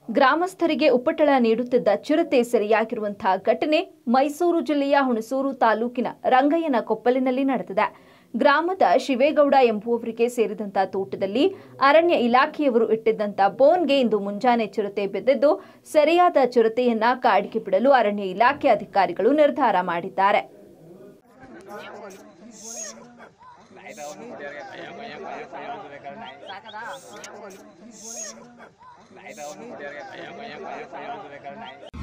ಗ್ರಾಮಸ್ಥರಿಗೆ ಉಪಟಳ ನೀಡುತ್ತಿದ್ದ ಚಿರತೆ ಸೆರೆಯಾಗಿರುವಂತಹ ಘಟನೆ ಮೈಸೂರು ಜಿಲ್ಲೆಯ ಹುಣಸೂರು ತಾಲೂಕಿನ ರಂಗಯ್ಯನ ಕೊಪ್ಪಲಿನಲ್ಲಿ ನಡೆದಿದೆ ಗ್ರಾಮದ ಶಿವೇಗೌಡ ಎಂಬುವವರಿಗೆ ಸೇರಿದಂತ ತೋಟದಲ್ಲಿ ಅರಣ್ಯ ಇಲಾಖೆಯವರು ಇಟ್ಟಿದ್ದಂತ ಬೋನ್ಗೆ ಇಂದು ಮುಂಜಾನೆ ಚಿರತೆ ಬಿದ್ದಿದ್ದು ಸೆರೆಯಾದ ಚಿರತೆಯನ್ನ ಕಾಡಿಗೆ ಬಿಡಲು ಅರಣ್ಯ ಇಲಾಖೆ ಅಧಿಕಾರಿಗಳು ನಿರ್ಧಾರ ಮಾಡಿದ್ದಾರೆ Lại tao nó đeo cái tay, cái tay, cái tay, cái tay, cái tay.